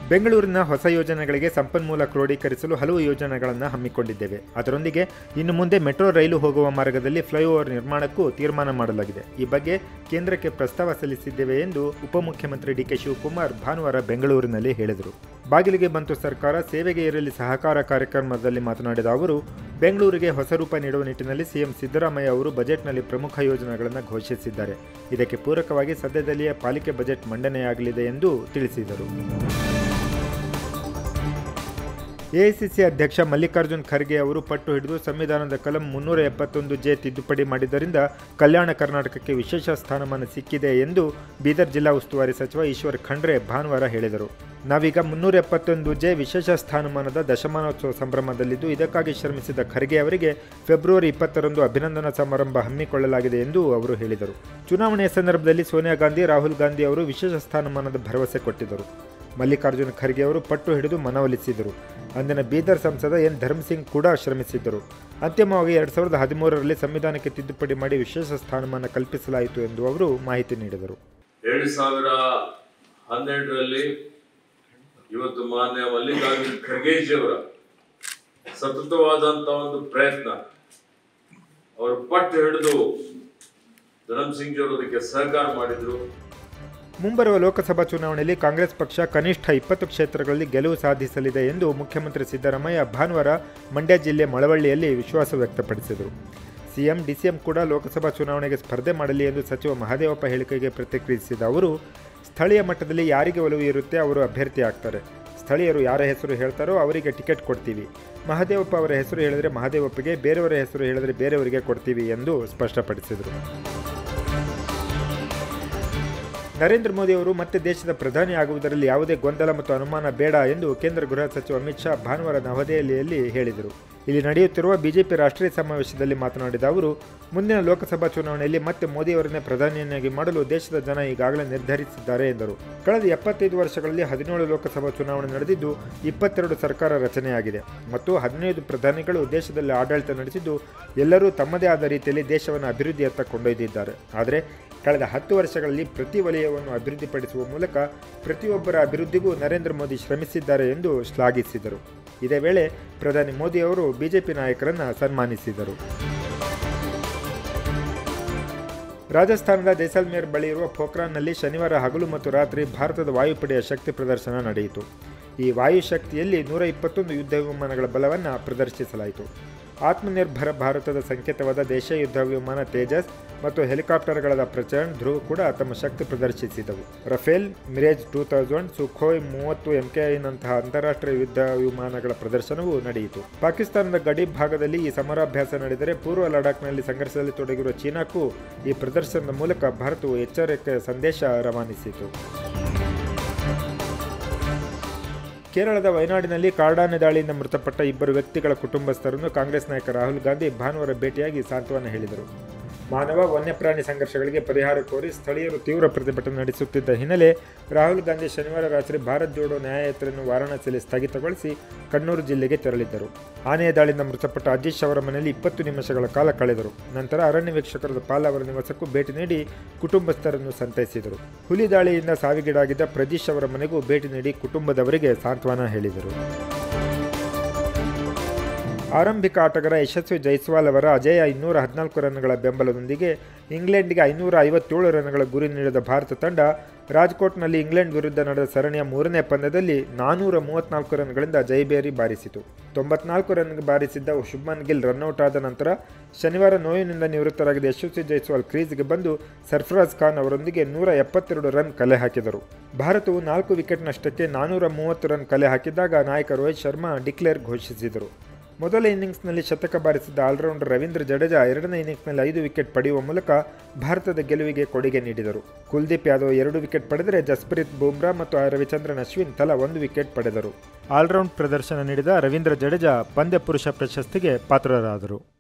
ಬೆಂಗಳೂರಿನ ಹೊಸ ಯೋಜನೆಗಳಿಗೆ ಸಂಪನ್ಮೂಲ ಕ್ರೋಢೀಕರಿಸಲು ಹಲವು ಯೋಜನೆಗಳನ್ನು ಹಮ್ಮಿಕೊಂಡಿದ್ದೇವೆ ಅದರೊಂದಿಗೆ ಇನ್ನು ಮುಂದೆ ಮೆಟ್ರೋ ರೈಲು ಹೋಗುವ ಮಾರ್ಗದಲ್ಲಿ ಫ್ಲೈಓವರ್ ನಿರ್ಮಾಣಕ್ಕೂ ತೀರ್ಮಾನ ಮಾಡಲಾಗಿದೆ ಈ ಬಗ್ಗೆ ಕೇಂದ್ರಕ್ಕೆ ಪ್ರಸ್ತಾವ ಸಲ್ಲಿಸಿದ್ದೇವೆ ಎಂದು ಉಪಮುಖ್ಯಮಂತ್ರಿ ಡಿಕೆ ಶಿವಕುಮಾರ್ ಭಾನುವಾರ ಬೆಂಗಳೂರಿನಲ್ಲಿ ಹೇಳಿದರು ಬಾಗಿಲಿಗೆ ಬಂತು ಸರ್ಕಾರ ಸೇವೆಗೆ ಇರಲಿ ಸಹಕಾರ ಕಾರ್ಯಕ್ರಮದಲ್ಲಿ ಮಾತನಾಡಿದ ಅವರು ಬೆಂಗಳೂರಿಗೆ ಹೊಸ ರೂಪ ನೀಡುವ ನಿಟ್ಟಿನಲ್ಲಿ ಸಿಎಂ ಸಿದ್ದರಾಮಯ್ಯ ಅವರು ಬಜೆಟ್ನಲ್ಲಿ ಪ್ರಮುಖ ಯೋಜನೆಗಳನ್ನು ಘೋಷಿಸಿದ್ದಾರೆ ಇದಕ್ಕೆ ಪೂರಕವಾಗಿ ಸದ್ಯದಲ್ಲಿಯೇ ಪಾಲಿಕೆ ಬಜೆಟ್ ಮಂಡನೆಯಾಗಲಿದೆ ಎಂದು ತಿಳಿಸಿದರು ಎಐಸಿಸಿ ಅಧ್ಯಕ್ಷ ಮಲ್ಲಿಕಾರ್ಜುನ್ ಖರ್ಗೆ ಅವರು ಪಟ್ಟು ಹಿಡಿದು ಸಂವಿಧಾನದ ಕಲಂ ಮುನ್ನೂರ ಎಪ್ಪತ್ತೊಂದು ಜೆ ತಿದ್ದುಪಡಿ ಮಾಡಿದ್ದರಿಂದ ಕಲ್ಯಾಣ ಕರ್ನಾಟಕಕ್ಕೆ ವಿಶೇಷ ಸ್ಥಾನಮಾನ ಸಿಕ್ಕಿದೆ ಎಂದು ಬೀದರ್ ಜಿಲ್ಲಾ ಉಸ್ತುವಾರಿ ಸಚಿವ ಈಶ್ವರ್ ಖಂಡ್ರೆ ಭಾನುವಾರ ಹೇಳಿದರು ನಾವೀಗ ಮುನ್ನೂರ ಎಪ್ಪತ್ತೊಂದು ಜೆ ವಿಶೇಷ ಸ್ಥಾನಮಾನದ ದಶಮಾನೋತ್ಸವ ಸಂಭ್ರಮದಲ್ಲಿದ್ದು ಇದಕ್ಕಾಗಿ ಶ್ರಮಿಸಿದ ಖರ್ಗೆ ಅವರಿಗೆ ಫೆಬ್ರವರಿ ಇಪ್ಪತ್ತರಂದು ಅಭಿನಂದನಾ ಸಮಾರಂಭ ಹಮ್ಮಿಕೊಳ್ಳಲಾಗಿದೆ ಎಂದು ಅವರು ಹೇಳಿದರು ಚುನಾವಣೆಯ ಸಂದರ್ಭದಲ್ಲಿ ಸೋನಿಯಾ ಗಾಂಧಿ ರಾಹುಲ್ ಗಾಂಧಿ ಅವರು ವಿಶೇಷ ಸ್ಥಾನಮಾನದ ಭರವಸೆ ಕೊಟ್ಟಿದ್ದರು ಮಲ್ಲಿಕಾರ್ಜುನ ಖರ್ಗೆ ಅವರು ಪಟ್ಟು ಹಿಡಿದು ಮನವೊಲಿಸಿದರು ಅಂದಿನ ಬೀದರ್ ಸಂಸದ ಎನ್ ಧರ್ಮಸಿಂಗ್ ಕೂಡ ಶ್ರಮಿಸಿದ್ದರು ಅಂತಿಮವಾಗಿ ಎರಡು ಸಾವಿರದ ಹದಿಮೂರರಲ್ಲಿ ಸಂವಿಧಾನಕ್ಕೆ ತಿದ್ದುಪಡಿ ಮಾಡಿ ವಿಶೇಷ ಸ್ಥಾನಮಾನ ಕಲ್ಪಿಸಲಾಯಿತು ಎಂದು ಅವರು ಮಾಹಿತಿ ನೀಡಿದರು ಎರಡು ಸಾವಿರ ಹನ್ನೆರಡರಲ್ಲಿ ಇವತ್ತು ಮಾನ್ಯ ಮಲ್ಲಿಕಾರ್ಜುನ್ ಖರ್ಗೆಜಿಯವರ ಸತತವಾದಂಥ ಒಂದು ಪ್ರಯತ್ನ ಅವರು ಪಟ್ಟು ಹಿಡಿದು ಧರಮ್ ಸಿಂಗ್ ಅವರು ಅದಕ್ಕೆ ಸಹಕಾರ ಮಾಡಿದ್ರು ಮುಂಬರುವ ಲೋಕಸಭಾ ಚುನಾವಣೆಯಲ್ಲಿ ಕಾಂಗ್ರೆಸ್ ಪಕ್ಷ ಕನಿಷ್ಠ ಇಪ್ಪತ್ತು ಕ್ಷೇತ್ರಗಳಲ್ಲಿ ಗೆಲುವು ಸಾಧಿಸಲಿದೆ ಎಂದು ಮುಖ್ಯಮಂತ್ರಿ ಸಿದ್ದರಾಮಯ್ಯ ಭಾನುವಾರ ಮಂಡ್ಯ ಜಿಲ್ಲೆ ಮಳವಳ್ಳಿಯಲ್ಲಿ ವಿಶ್ವಾಸ ವ್ಯಕ್ತಪಡಿಸಿದರು ಸಿಎಂ ಡಿಸಿಎಂ ಕೂಡ ಲೋಕಸಭಾ ಚುನಾವಣೆಗೆ ಸ್ಪರ್ಧೆ ಮಾಡಲಿ ಎಂದು ಸಚಿವ ಮಹದೇವಪ್ಪ ಹೇಳಿಕೆಗೆ ಪ್ರತಿಕ್ರಿಯಿಸಿದ ಅವರು ಸ್ಥಳೀಯ ಮಟ್ಟದಲ್ಲಿ ಯಾರಿಗೆ ಒಲವು ಇರುತ್ತೆ ಅವರು ಅಭ್ಯರ್ಥಿ ಆಗ್ತಾರೆ ಸ್ಥಳೀಯರು ಯಾರ ಹೆಸರು ಹೇಳ್ತಾರೋ ಅವರಿಗೆ ಟಿಕೆಟ್ ಕೊಡ್ತೀವಿ ಮಹದೇವಪ್ಪ ಅವರ ಹೆಸರು ಹೇಳಿದರೆ ಮಹದೇವಪ್ಪಗೆ ಬೇರೆಯವರ ಹೆಸರು ಹೇಳಿದರೆ ಬೇರೆಯವರಿಗೆ ಕೊಡ್ತೀವಿ ಎಂದು ಸ್ಪಷ್ಟಪಡಿಸಿದರು ನರೇಂದ್ರ ಮೋದಿ ಅವರು ಮತ್ತೆ ದೇಶದ ಪ್ರಧಾನಿ ಆಗುವುದರಲ್ಲಿ ಯಾವುದೇ ಗೊಂದಲ ಮತ್ತು ಅನುಮಾನ ಬೇಡ ಎಂದು ಕೇಂದ್ರ ಗೃಹ ಸಚಿವ ಅಮಿತ್ ಶಾ ಭಾನುವಾರ ನವದೆಹಲಿಯಲ್ಲಿ ಹೇಳಿದರು ಇಲ್ಲಿ ನಡೆಯುತ್ತಿರುವ ಬಿಜೆಪಿ ರಾಷ್ಟ್ರೀಯ ಸಮಾವೇಶದಲ್ಲಿ ಮಾತನಾಡಿದ ಅವರು ಮುಂದಿನ ಲೋಕಸಭಾ ಚುನಾವಣೆಯಲ್ಲಿ ಮತ್ತೆ ಮೋದಿಯವರನ್ನೇ ಪ್ರಧಾನಿಯನ್ನಾಗಿ ಮಾಡಲು ದೇಶದ ಜನ ಈಗಾಗಲೇ ನಿರ್ಧರಿಸಿದ್ದಾರೆ ಎಂದರು ಕಳೆದ ಎಪ್ಪತ್ತೈದು ವರ್ಷಗಳಲ್ಲಿ ಹದಿನೇಳು ಲೋಕಸಭಾ ಚುನಾವಣೆ ನಡೆದಿದ್ದು ಇಪ್ಪತ್ತೆರಡು ಸರ್ಕಾರ ರಚನೆಯಾಗಿದೆ ಮತ್ತು ಹದಿನೈದು ಪ್ರಧಾನಿಗಳು ದೇಶದಲ್ಲಿ ಆಡಳಿತ ನಡೆಸಿದ್ದು ಎಲ್ಲರೂ ತಮ್ಮದೇ ಆದ ರೀತಿಯಲ್ಲಿ ದೇಶವನ್ನು ಅಭಿವೃದ್ಧಿಯತ್ತ ಕೊಂಡೊಯ್ದಿದ್ದಾರೆ ಆದರೆ ಕಳೆದ ಹತ್ತು ವರ್ಷಗಳಲ್ಲಿ ಪ್ರತಿ ವಲಯವನ್ನು ಅಭಿವೃದ್ಧಿಪಡಿಸುವ ಮೂಲಕ ಪ್ರತಿಯೊಬ್ಬರ ಅಭಿವೃದ್ಧಿಗೂ ನರೇಂದ್ರ ಮೋದಿ ಶ್ರಮಿಸಿದ್ದಾರೆ ಎಂದು ಶ್ಲಾಘಿಸಿದರು ಇದೇ ವೇಳೆ ಪ್ರಧಾನಿ ಮೋದಿ ಅವರು ಬಿಜೆಪಿ ನಾಯಕರನ್ನು ಸನ್ಮಾನಿಸಿದರು ರಾಜಸ್ಥಾನದ ಜೈಸಲ್ಮೇರ್ ಬಳಿ ಇರುವ ಪೋಖ್ರಾನ್ನಲ್ಲಿ ಶನಿವಾರ ಹಗಲು ಮತ್ತು ರಾತ್ರಿ ಭಾರತದ ವಾಯುಪಡೆಯ ಶಕ್ತಿ ಪ್ರದರ್ಶನ ನಡೆಯಿತು ಈ ವಾಯುಶಕ್ತಿಯಲ್ಲಿ ನೂರ ಇಪ್ಪತ್ತೊಂದು ಯುದ್ಧ ವಿಮಾನಗಳ ಬಲವನ್ನು ಪ್ರದರ್ಶಿಸಲಾಯಿತು ಆತ್ಮನಿರ್ಭರ ಭಾರತದ ಸಂಕೇತವಾದ ದೇಶೀಯ ಯುದ್ಧ ವಿಮಾನ ತೇಜಸ್ ಮತ್ತು ಹೆಲಿಕಾಪ್ಟರ್ಗಳಾದ ಪ್ರಚಂಡ್ ಧ್ರುವ್ ಕೂಡ ತಮ್ಮ ಶಕ್ತಿ ಪ್ರದರ್ಶಿಸಿದವು Rafale Mirage two thousand Sukhoi ಮೂವತ್ತು ಎಂಕೆಐನಂತಹ ಅಂತಾರಾಷ್ಟ್ರೀಯ ಯುದ್ಧ ವಿಮಾನಗಳ ಪ್ರದರ್ಶನವೂ ನಡೆಯಿತು ಪಾಕಿಸ್ತಾನದ ಗಡಿ ಭಾಗದಲ್ಲಿ ಈ ಸಮರಾಭ್ಯಾಸ ನಡೆದರೆ ಪೂರ್ವ ಲಡಾಖ್ನಲ್ಲಿ ಸಂಘರ್ಷದಲ್ಲಿ ತೊಡಗಿರುವ ಚೀನಾಕ್ಕೂ ಈ ಪ್ರದರ್ಶನದ ಮೂಲಕ ಭಾರತವು ಎಚ್ಚರಿಕೆಯ ಸಂದೇಶ ರವಾನಿಸಿತು ಕೇರಳದ ವಯನಾಡಿನಲ್ಲಿ ಕಾಡಾನೆ ದಾಳಿಯಿಂದ ಮೃತಪಟ್ಟ ಇಬ್ಬರು ವ್ಯಕ್ತಿಗಳ ಕುಟುಂಬಸ್ಥರನ್ನು ಕಾಂಗ್ರೆಸ್ ನಾಯಕ ರಾಹುಲ್ ಗಾಂಧಿ ಭಾನುವಾರ ಭೇಟಿಯಾಗಿ ಸಾಂತ್ವನ ಹೇಳಿದರು ಮಾನವ ವನ್ಯಪ್ರಾಣಿ ಸಂಘರ್ಷಗಳಿಗೆ ಪರಿಹಾರ ಕೋರಿ ಸ್ಥಳೀಯರು ತೀವ್ರ ಪ್ರತಿಭಟನೆ ನಡೆಸುತ್ತಿದ್ದ ಹಿನ್ನೆಲೆ ರಾಹುಲ್ ಗಾಂಧಿ ಶನಿವಾರ ರಾತ್ರಿ ಭಾರತ್ ಜೋಡೋ ನ್ಯಾಯಯಾತ್ರೆಯನ್ನು ವಾರಾಣಸಿಯಲ್ಲಿ ಸ್ಥಗಿತಗೊಳಿಸಿ ಕಣ್ಣೂರು ಜಿಲ್ಲೆಗೆ ತೆರಳಿದ್ದರು ಆನೆಯ ದಾಳಿಯಿಂದ ಮೃತಪಟ್ಟ ಅಜೀಶ್ ಅವರ ಮನೆಯಲ್ಲಿ ಇಪ್ಪತ್ತು ನಿಮಿಷಗಳ ಕಾಲ ಕಳೆದರು ನಂತರ ಅರಣ್ಯ ವೀಕ್ಷಕರಾದ ಪಾಲ್ ಅವರ ನಿವಾಸಕ್ಕೂ ಭೇಟಿ ನೀಡಿ ಕುಟುಂಬಸ್ಥರನ್ನು ಸಂತೈಸಿದರು ಹುಲಿ ದಾಳಿಯಿಂದ ಸಾವಿಗೀಡಾಗಿದ್ದ ಪ್ರದೀಶ್ ಅವರ ಮನೆಗೂ ಭೇಟಿ ನೀಡಿ ಕುಟುಂಬದವರಿಗೆ ಸಾಂತ್ವನ ಹೇಳಿದರು ಆರಂಭಿಕ ಆಟಗಾರ ಯಶಸ್ವಿ ಜೈಸ್ವಾಲ್ ಅವರ ಅಜೇಯ ಇನ್ನೂರ ಹದಿನಾಲ್ಕು ರನ್ಗಳ ಬೆಂಬಲದೊಂದಿಗೆ ಇಂಗ್ಲೆಂಡ್ಗೆ ಐನೂರ ಐವತ್ತೇಳು ರನ್ಗಳ ಗುರಿ ನೀಡಿದ ಭಾರತ ತಂಡ ರಾಜ್ಕೋಟ್ನಲ್ಲಿ ಇಂಗ್ಲೆಂಡ್ ವಿರುದ್ಧ ನಡೆದ ಸರಣಿಯ ಮೂರನೇ ಪಂದ್ಯದಲ್ಲಿ ನಾನೂರ ಮೂವತ್ನಾಲ್ಕು ರನ್ಗಳಿಂದ ಜೈಬೇರಿ ಬಾರಿಸಿತು ತೊಂಬತ್ನಾಲ್ಕು ರನ್ ಬಾರಿಸಿದ್ದ ಶುಭ್ಮನ್ ಗಿಲ್ ರನ್ಔಟ್ ಆದ ನಂತರ ಶನಿವಾರ ನೋವಿನಿಂದ ನಿವೃತ್ತರಾಗಿದ್ದ ಯಶಸ್ವಿ ಜೈಸ್ವಾಲ್ ಕ್ರೀಸ್ಗೆ ಬಂದು ಸರ್ಫರಾಜ್ ಖಾನ್ ಅವರೊಂದಿಗೆ ನೂರ ಎಪ್ಪತ್ತೆರಡು ರನ್ ಕಲೆ ಹಾಕಿದರು ಭಾರತವು ನಾಲ್ಕು ವಿಕೆಟ್ ನಷ್ಟಕ್ಕೆ ನಾನೂರ ಮೂವತ್ತು ರನ್ ಕಲೆ ಹಾಕಿದ್ದಾಗ ನಾಯಕ ರೋಹಿತ್ ಶರ್ಮಾ ಡಿಕ್ಲೇರ್ ಘೋಷಿಸಿದರು ಮೊದಲ ಇನ್ನಿಂಗ್ಸ್ನಲ್ಲಿ ಶತಕ ಬಾರಿಸಿದ್ದ ಆಲ್ರೌಂಡರ್ ರವೀಂದ್ರ ಜಡೇಜಾ ಎರಡನೇ ಇನ್ನಿಂಗ್ಸ್ನಲ್ಲಿ ಐದು ವಿಕೆಟ್ ಪಡೆಯುವ ಮೂಲಕ ಭಾರತದ ಗೆಲುವಿಗೆ ಕೊಡುಗೆ ನೀಡಿದರು ಕುಲ್ದೀಪ್ ಯಾದವ್ ಎರಡು ವಿಕೆಟ್ ಪಡೆದರೆ ಜಸ್ಪ್ರೀತ್ ಬುಮ್ರಾ ಮತ್ತು ರವಿಚಂದ್ರನ್ ಅಶ್ವಿನ್ ತಲಾ ಒಂದು ವಿಕೆಟ್ ಪಡೆದರು ಆಲ್ರೌಂಡ್ ಪ್ರದರ್ಶನ ನೀಡಿದ ರವೀಂದ್ರ ಜಡೇಜಾ ಪಂದ್ಯ ಪುರುಷ ಪ್ರಶಸ್ತಿಗೆ ಪಾತ್ರರಾದರು